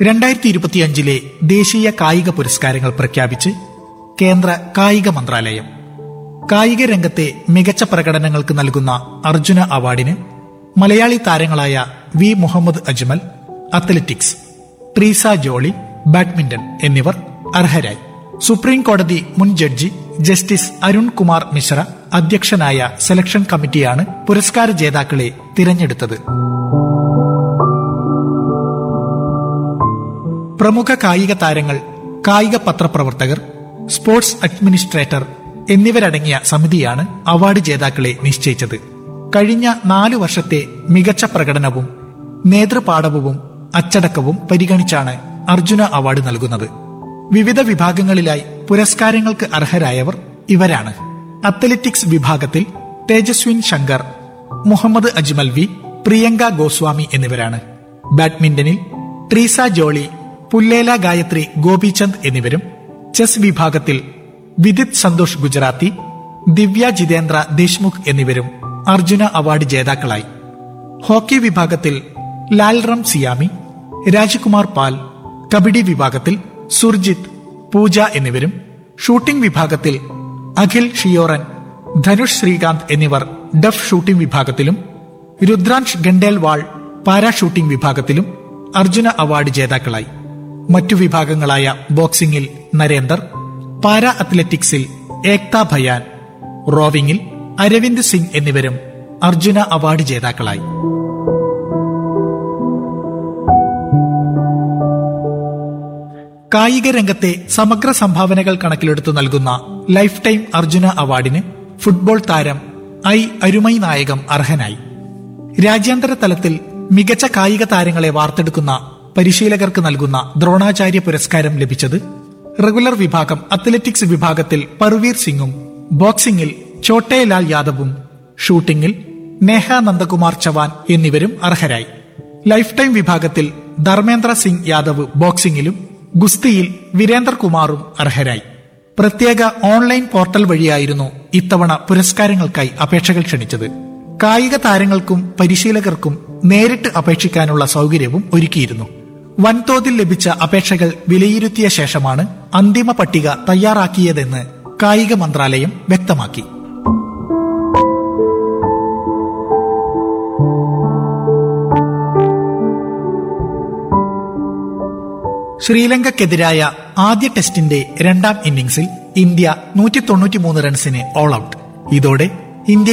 രണ്ടായിരത്തി ഇരുപത്തിയഞ്ചിലെ ദേശീയ കായിക പുരസ്കാരങ്ങൾ പ്രഖ്യാപിച്ച് കേന്ദ്ര കായിക മന്ത്രാലയം കായിക രംഗത്തെ മികച്ച പ്രകടനങ്ങൾക്ക് നൽകുന്ന അർജുന അവാർഡിന് മലയാളി താരങ്ങളായ V Muhammad Ajmal athletics Treesa Jolly badminton എന്നിവർ അർഹരായി സുപ്രീം കോടതി മുൻ ജഡ്ജി ജസ്റ്റിസ് അരുൺ കുമാർ മിശ്ര അധ്യക്ഷനായ സെലക്ഷൻ കമ്മിറ്റിയാണ് പുരസ്കാര ജേതാക്കളെ തിരഞ്ഞെടുത്തത് പ്രമുഖ കായിക താരങ്ങൾ കായിക പത്രപ്രവർത്തകർ സ്പോർട്സ് അഡ്മിനിസ്ട്രേറ്റർ എന്നിവരടങ്ങിയ സമിതിയാണ് അവാർഡ് ജേതാക്കളെ നിശ്ചയിച്ചത് കഴിഞ്ഞ നാലു വർഷത്തെ മികച്ച പ്രകടനവും നേതൃപാടവവും അച്ചടക്കവും പരിഗണിച്ചാണ് അർജുന അവാർഡ് നൽകുന്നത് വിവിധ വിഭാഗങ്ങളിലായി പുരസ്കാരങ്ങൾക്ക് അർഹരായവർ ഇവരാണ് അത്ലറ്റിക്സ് വിഭാഗത്തിൽ തേജസ്വിൻ ശങ്കർ മുഹമ്മദ് അജ്മൽ വി പ്രിയങ്ക ഗോസ്വാമി എന്നിവരാണ് ബാഡ്മിന്റണിൽ ട്രീസ ജോളി പുല്ലേല ഗായത്രി ഗോപിചന്ദ് എന്നിവരും ചെസ് വിഭാഗത്തിൽ വിദിത് സന്തോഷ് ഗുജറാത്തി ദിവ്യ ജിതേന്ദ്ര ദേശ്മുഖ് എന്നിവരും അർജുന അവാർഡ് ജേതാക്കളായി ഹോക്കി വിഭാഗത്തിൽ ലാൽറം സിയാമി രാജ്കുമാർ പാൽ കബഡി വിഭാഗത്തിൽ സുർജിത്ത് പൂജ എന്നിവരും ഷൂട്ടിംഗ് വിഭാഗത്തിൽ അഖിൽ ഷിയോറൻ ധനുഷ് ശ്രീകാന്ത് എന്നിവർ ഡഫ് ഷൂട്ടിംഗ് വിഭാഗത്തിലും രുദ്രാൻഷ് ഗണ്ടേൽവാൾ പാരാ ഷൂട്ടിംഗ് വിഭാഗത്തിലും അർജുന അവാർഡ് ജേതാക്കളായി മറ്റു വിഭാഗങ്ങളായ ബോക്സിംഗിൽ നരേന്ദർ പാരാ അത്ലറ്റിക്സിൽ ഏക്ത ഭയാൻ റോവിംഗിൽ അരവിന്ദ് സിംഗ് എന്നിവരും അർജുന അവാർഡ് ജേതാക്കളായി കായിക രംഗത്തെ സമഗ്ര സംഭാവനകൾ കണക്കിലെടുത്ത് നൽകുന്ന ലൈഫ് ടൈം അർജുന അവാർഡിന് ഫുട്ബോൾ താരം ഐ അരുമൈ നായകം അർഹനായി രാജ്യാന്തര തലത്തിൽ മികച്ച കായിക താരങ്ങളെ വാർത്തെടുക്കുന്ന പരിശീലകർക്ക് നൽകുന്ന ദ്രോണാചാര്യ പുരസ്കാരം ലഭിച്ചത് റെഗുലർ വിഭാഗം അത്ലറ്റിക്സ് വിഭാഗത്തിൽ പർവീർ സിംഗും ബോക്സിംഗിൽ ചോട്ടേലാൽ യാദവും ഷൂട്ടിംഗിൽ നേഹ നന്ദകുമാർ ചവാൻ എന്നിവരും അർഹരായി ലൈഫ് ടൈം വിഭാഗത്തിൽ ധർമ്മേന്ദ്ര സിംഗ് യാദവ് ബോക്സിംഗിലും ഗുസ്തിയിൽ വീരേന്ദർ കുമാറും അർഹരായി പ്രത്യേക ഓൺലൈൻ പോർട്ടൽ വഴിയായിരുന്നു ഇത്തവണ പുരസ്കാരങ്ങൾക്കായി അപേക്ഷകൾ ക്ഷണിച്ചത് കായിക താരങ്ങൾക്കും പരിശീലകർക്കും നേരിട്ട് അപേക്ഷിക്കാനുള്ള സൗകര്യവും ഒരുക്കിയിരുന്നു വൻതോതിൽ ലഭിച്ച അപേക്ഷകൾ വിലയിരുത്തിയ ശേഷമാണ് അന്തിമ പട്ടിക തയ്യാറാക്കിയതെന്ന് കായിക മന്ത്രാലയം വ്യക്തമാക്കി ശ്രീലങ്കയ്ക്കെതിരായ ആദ്യ ടെസ്റ്റിന്റെ രണ്ടാം ഇന്നിംഗ്സിൽ ഇന്ത്യ നൂറ്റി തൊണ്ണൂറ്റിമൂന്ന് റൺസിന് ഓൾ ഔട്ട് ഇതോടെ ഇന്ത്യ